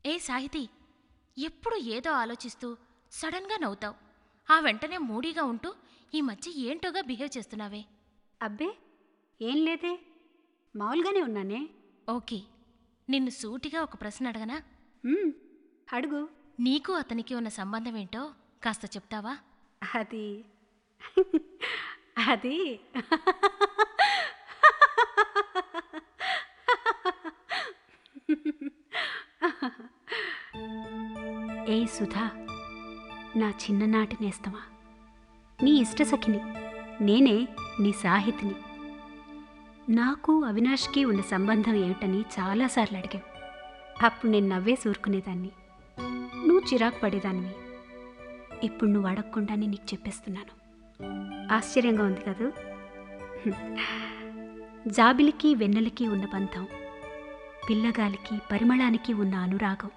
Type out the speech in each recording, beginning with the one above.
ఏ సాహితి ఎప్పుడు ఏదో ఆలోచిస్తూ సడన్గా నవ్వుతావు ఆ వెంటనే మూడీగా ఉంటూ ఈ మధ్య ఏంటోగా బిహేవ్ చేస్తున్నావే అబ్బే ఏం లేదే మామూలుగానే ఉన్నానే ఓకే నిన్ను సూటిగా ఒక ప్రశ్న అడగనా మ్మ్, అడుగు నీకు అతనికి ఉన్న సంబంధం ఏంటో కాస్త చెప్తావా అది అది ఏ సుధా నా చిన్ననాటి నేస్తమా నీ ఇష్టసఖిని నేనే నీ సాహితిని నాకు అవినాష్కి ఉన్న సంబంధం ఏమిటని చాలాసార్లు అడిగావు అప్పుడు నేను నవ్వే సూరుకునేదాన్ని నువ్వు చిరాకు పడేదానివి ఇప్పుడు నువ్వు అడగకుండానే నీకు చెప్పేస్తున్నాను ఆశ్చర్యంగా ఉంది కదూ హ్మ్. జాబిలికి వెన్నెలకి ఉన్న బంధం పిల్లగాలికి పరిమళానికి ఉన్న అనురాగం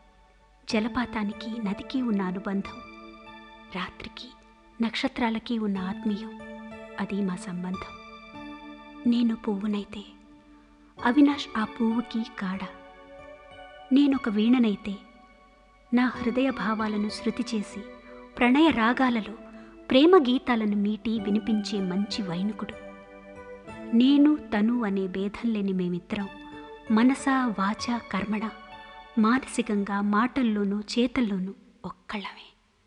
జలపాతానికి నదికి ఉన్న అనుబంధం రాత్రికి నక్షత్రాలకి ఉన్న ఆత్మీయం అది మా సంబంధం నేను పువ్వునైతే అవినాష్ ఆ పువ్వుకి కాడ నేనొక వీణనైతే నా హృదయ భావాలను శృతి చేసి ప్రణయ రాగాలలో ప్రేమ గీతాలను మీటి వినిపించే మంచి వైనుకుడు నేను తను అనే భేదం లేని మేమిద్దరం మనస వాచ కర్మణ మానసికంగా మాటల్లోనూ చేతల్లోనూ ఒక్కళ్ళమే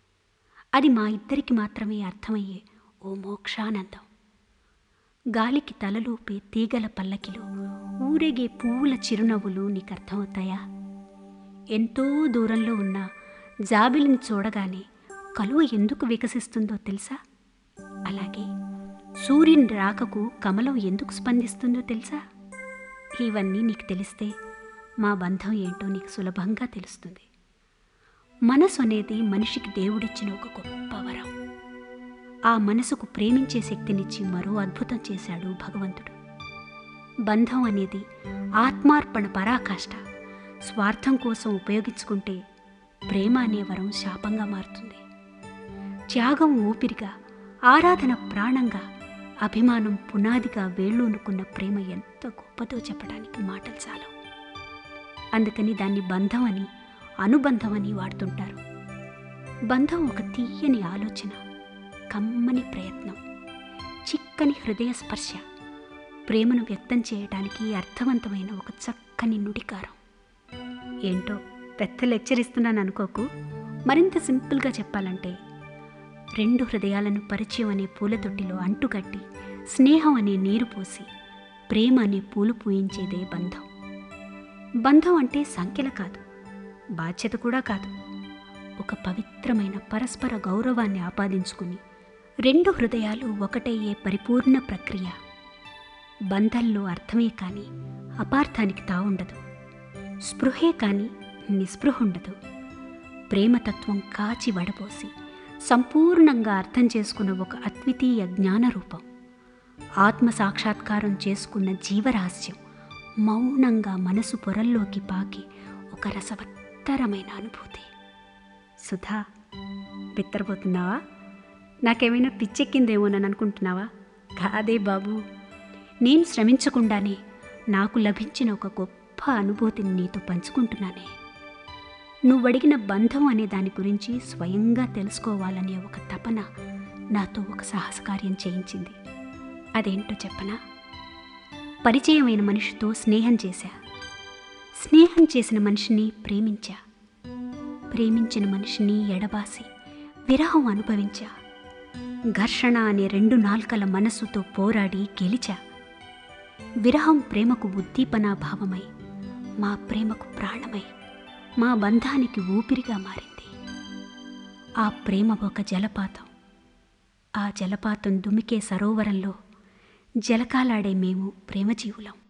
అది మా ఇద్దరికి మాత్రమే అర్థమయ్యే ఓ మోక్షానందం గాలికి తలలూపే తీగల పల్లకిలో ఊరేగే పువ్వుల చిరునవ్వులు నీకు అర్థమవుతాయా ఎంతో దూరంలో ఉన్న జాబిలిని చూడగానే కలువ ఎందుకు వికసిస్తుందో తెలుసా అలాగే సూర్యుని రాకకు కమలం ఎందుకు స్పందిస్తుందో తెలుసా ఇవన్నీ నీకు తెలిస్తే మా బంధం ఏంటో నీకు సులభంగా తెలుస్తుంది మనసు అనేది మనిషికి దేవుడిచ్చిన ఒక గొప్ప వరం ఆ మనసుకు ప్రేమించే శక్తినిచ్చి మరో అద్భుతం చేశాడు భగవంతుడు బంధం అనేది ఆత్మార్పణ పరాకాష్ట స్వార్థం కోసం ఉపయోగించుకుంటే ప్రేమ అనే వరం శాపంగా మారుతుంది త్యాగం ఊపిరిగా ఆరాధన ప్రాణంగా అభిమానం పునాదిగా వేళ్ళూనుకున్న ప్రేమ ఎంత గొప్పదో చెప్పడానికి మాటలు చాలవు అందుకని దాన్ని బంధం అని అనుబంధం అని వాడుతుంటారు బంధం ఒక తీయని ఆలోచన కమ్మని ప్రయత్నం చిక్కని హృదయ స్పర్శ ప్రేమను వ్యక్తం చేయడానికి అర్థవంతమైన ఒక చక్కని నుడికారం ఏంటో పెద్ద లెక్చర్ ఇస్తున్నాను అనుకోకు మరింత సింపుల్గా చెప్పాలంటే రెండు హృదయాలను పరిచయం అనే పూల తొట్టిలో అంటుకట్టి స్నేహం అనే నీరు పోసి ప్రేమ అనే పూలు పూయించేదే బంధం బంధం అంటే సంఖ్యల కాదు బాధ్యత కూడా కాదు ఒక పవిత్రమైన పరస్పర గౌరవాన్ని ఆపాదించుకుని రెండు హృదయాలు ఒకటయ్యే పరిపూర్ణ ప్రక్రియ బంధంలో అర్థమే కానీ అపార్థానికి తావుండదు స్పృహే కానీ నిస్పృహ ఉండదు ప్రేమతత్వం కాచి వడపోసి సంపూర్ణంగా అర్థం చేసుకున్న ఒక అద్వితీయ జ్ఞానరూపం ఆత్మ సాక్షాత్కారం చేసుకున్న జీవరహస్యం మౌనంగా మనసు పొరల్లోకి పాకి ఒక రసవత్తరమైన అనుభూతి సుధా బిత్తరపోతున్నావా నాకేమైనా పిచ్చెక్కిందేమోనని అనుకుంటున్నావా కాదే బాబు నేను శ్రమించకుండానే నాకు లభించిన ఒక గొప్ప అనుభూతిని నీతో పంచుకుంటున్నానే నువ్వు అడిగిన బంధం అనే దాని గురించి స్వయంగా తెలుసుకోవాలనే ఒక తపన నాతో ఒక సాహసకార్యం చేయించింది అదేంటో చెప్పనా పరిచయమైన మనిషితో స్నేహం చేశా స్నేహం చేసిన మనిషిని ప్రేమించా ప్రేమించిన మనిషిని ఎడబాసి విరహం అనుభవించా ఘర్షణ అనే రెండు నాల్కల మనస్సుతో పోరాడి గెలిచా విరహం ప్రేమకు ఉద్దీపనా భావమై మా ప్రేమకు ప్రాణమై మా బంధానికి ఊపిరిగా మారింది ఆ ప్రేమ ఒక జలపాతం ఆ జలపాతం దుమికే సరోవరంలో జలకాలాడే మేము ప్రేమజీవులం